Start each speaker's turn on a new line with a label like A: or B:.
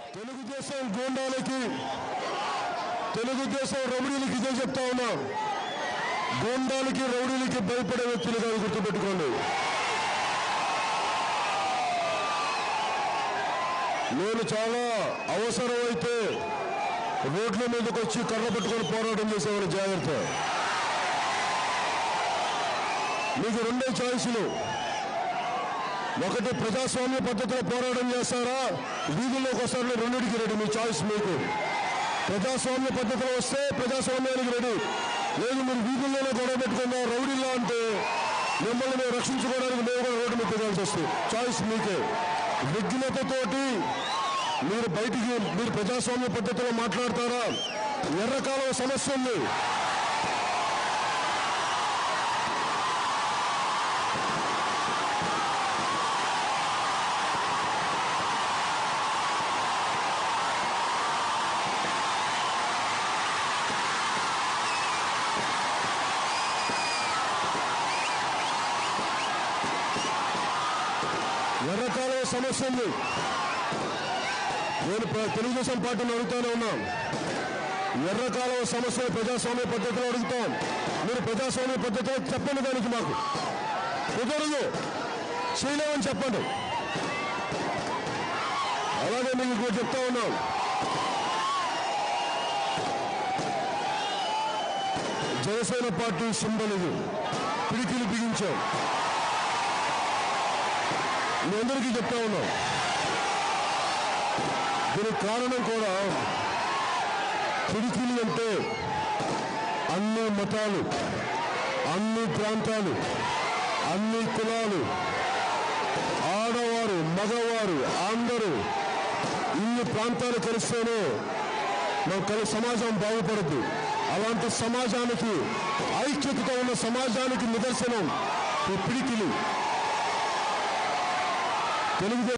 A: తెలుగుదేశం గూండాలకి తెలుగుదేశం రౌడీలకి ఇదే చెప్తా ఉన్నా గూండాలకి రౌడీలకి భయపడే వ్యక్తులు కాదు గుర్తుపెట్టుకోండి నేను చాలా అవసరమైతే రోడ్ల మీదకి వచ్చి కర్ర పట్టుకొని పోరాటం చేసేవాళ్ళు జాగ్రత్త మీకు రెండే ఛాయిస్లు ఒకటి ప్రజాస్వామ్య పద్ధతిలో పోరాటం చేస్తారా వీధుల్లోకి వస్తారని రెండింటికి రెడీ మీ చాయిస్ మీకు ప్రజాస్వామ్య పద్ధతిలో వస్తే ప్రజాస్వామ్యానికి రెడీ లేదు మీరు వీధుల్లోనే గొడవ పెట్టుకుందాం రౌడీలా అంటే మిమ్మల్ని మేము రక్షించుకోవడానికి మేము కూడా రోడ్డు మీద దిగాల్సి వస్తుంది చాయిస్ మీకే విఘ్నతతోటి మీరు బయటికి మీరు ప్రజాస్వామ్య పద్ధతిలో మాట్లాడతారా ఎర్రకాలం సమస్య ఉంది ఎర్రకాలం సమస్య ఉంది నేను ప్ర- తెలుగుదేశం పార్టీని అడుగుతానే ఉన్నాం ఎర్రకాలం సమస్య ప్రజాస్వామ్య పద్ధతిలో అడుగుతాం మీరు ప్రజాస్వామ్య పద్ధతిలో చెప్పండి దానికి మాకు కుదరదు చేయలేమని చెప్పండి అలాగే మీకు ఇంకోటి చెప్తా ఉన్నాం జనసేన పార్టీ సింబల్ ఇది పిడికిలు బిగించాం మీ అందరికీ చెప్తా ఉన్నాం దీనికి కారణం కూడా పిడికిలి అంటే అన్ని మతాలు అన్ని ప్రాంతాలు అన్ని కులాలు ఆడవారు మగవారు అందరూ ఇన్ని ప్రాంతాలు కలిస్తేనే మన కలి సమాజం బాగుపడద్దు అలాంటి సమాజానికి ఐక్యతతో ఉన్న సమాజానికి నిదర్శనం ఈ పిడికిలి తెలుగుదేశం